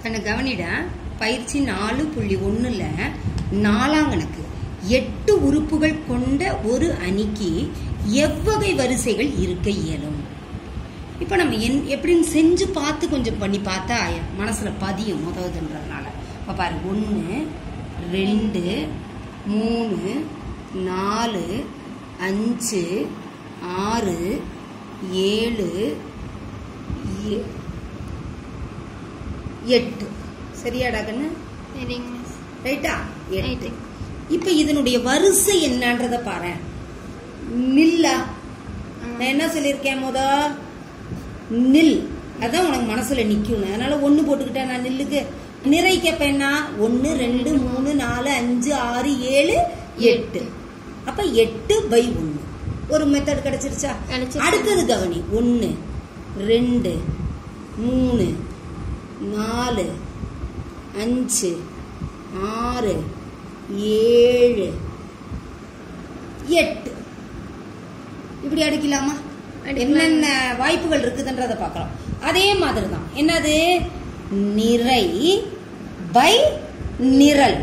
கண்ணு கவனிட பயிற்சி நாலு புள்ளி ஒண்ணுல நாலாம் கணக்கு எட்டு உறுப்புகள் கொண்ட ஒரு அணிக்கு எவ்வகை வரிசைகள் இருக்க இயலும் இப்போ நம்ம என் எப்படின்னு செஞ்சு பார்த்து கொஞ்சம் பண்ணி பார்த்தா மனசுல பதியும் முதவுதுன்றதுனால இப்போ பாரு ஒன்று ரெண்டு மூணு நாலு அஞ்சு ஆறு ஏழு எ- எட்டு சரியாடா கண்ணு சரிங்க மிஸ் ரைட்டா எட்டு ரைட்டு. இப்ப இதனுடைய வரிசை என்னன்றத பாரு நில்லா நான் என்ன சொல்லியிருக்கேன் முத நில் அதான் உனக்கு மனசுல நிக்கும் அதனால ஒண்ணு போட்டுக்கிட்டேன் நான் நில்லுக்கு நிறைக்கப்ப என்ன ஒன்னு ரெண்டு மூணு நாலு அஞ்சு ஆறு ஏழு எட்டு அப்ப எட்டு பை ஒன்னு ஒரு மெத்தட் கிடைச்சிருச்சா கிடைச்சிருச்சு. அடுத்தது கவனி ஒன்னு ரெண்டு மூணு நாலு அஞ்சு ஆறு ஏழு எட்டு இப்படி அடிக்கலாமா அடிக்கலாம். என்னென்ன வாய்ப்புகள் இருக்குதுன்றத பார்க்கலாம் அதே மாதிரி தான் என்னது நிறை பை நிரல்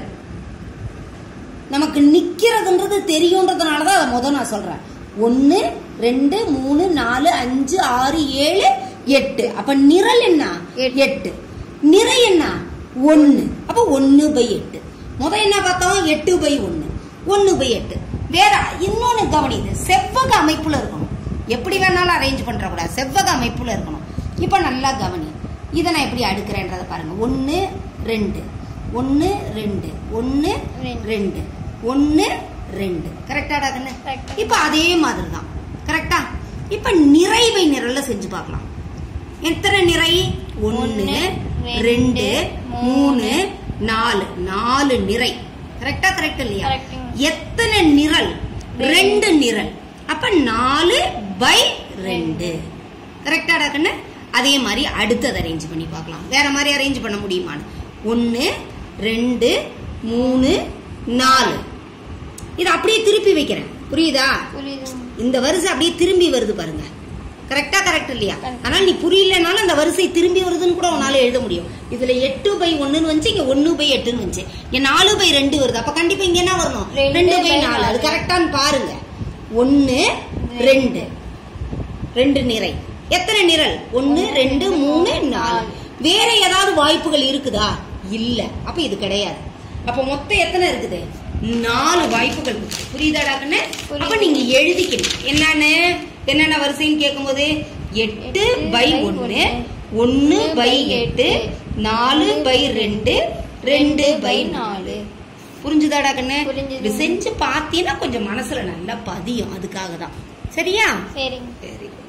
நமக்கு நிக்கிறதுன்றது தெரியுன்றதுனால தான் அதை முத நான் சொல்றேன் ஒன்னு ரெண்டு மூணு நாலு அஞ்சு ஆறு ஏழு எட்டு அப்ப நிரல் என்ன எட்டு. எட்டு நிறை என்ன ஒன்னு அப்ப ஒன்னு பை எட்டு முத என்ன பார்த்தோம் எட்டு பை ஒன்னு ஒன்னு பை எட்டு வேற இன்னொன்னு கவனிது செவ்வக அமைப்புல இருக்கணும் எப்படி வேணாலும் அரேஞ்ச் பண்ற கூடாது செவ்வக அமைப்புல இருக்கணும் இப்ப நல்லா கவனி இதை நான் எப்படி அடுக்கிறேன்றத பாருங்க ஒன்னு ரெண்டு ஒன்னு ரெண்டு ஒன்னு ரெண்டு. ரெண்டு ஒன்னு ரெண்டு கரெக்டாடா கண்ணு Correct. இப்ப அதே மாதிரி தான் கரெக்டா இப்ப நிறைவை நிரல்ல செஞ்சு பார்க்கலாம் எத்தனை நிறை ஒன்னு ஒண்ணு, ரெண்டு ரெண்டு, மூணு நாலு நாலு நிறை கரெக்டா கரெக்ட் இல்லையா Correctங்க. எத்தனை நிரல் ரெண்டு நிரல் அப்ப நாலு பை ரெண்டு கரெக்டாடா கண்ணு அதே மாதிரி அடுத்தது அரேஞ்ச் பண்ணி பார்க்கலாம் வேற மாதிரி அரேஞ்ச் பண்ண முடியுமான்னு ஒன்னு ரெண்டு மூணு நாலு இதை அப்படியே திருப்பி வைக்கிறேன் புரியுதா புரியுது இந்த வரிசை அப்படியே திரும்பி வருது பாருங்க கரெக்டா கரெக்ட் இல்லையா Correct. ஆனால் நீ புரியலனாலும் அந்த வரிசை திரும்பி வருதுன்னு கூட உன்னால எழுத முடியும் இதுல எட்டு பை ஒண்ணுன்னு வந்துச்சு இங்க ஒன்னு பை எட்டுன்னு வந்துச்சு இங்க நாலு பை ரெண்டு வருது அப்ப கண்டிப்பா இங்க என்ன வரணும் ரெண்டு ரெண்டு பை by நாலு அது நாலு. கரெக்டான்னு பாருங்க ஒன்னு ரெண்டு ரெண்டு நிறை எத்தனை நிரல் ஒன்னு ரெண்டு மூணு நாலு வேற ஏதாவது வாய்ப்புகள் இருக்குதா இல்ல அப்ப இது கிடையாது அப்ப மொத்தம் எத்தனை இருக்குது நாலு வாய்ப்புகள் இருக்கு. புரியுதாடா கண்ணு புரியுது. அப்ப நீங்க எழுதிக்கணும் என்னன்னு என்னென்ன வரிசைன்னு கேட்கும்போது எட்டு பை ஒன்னு ஒன்னு பை எட்டு நாலு பை ரெண்டு ரெண்டு பை நாலு புரிஞ்சுதாடா கண்ணு புரிஞ்சுது. இப்படி செஞ்சு பார்த்தீங்கன்னா கொஞ்சம் மனசுல நல்லா பதியும் அதுக்காக தான் சரியா சரிங்க வெரி குட்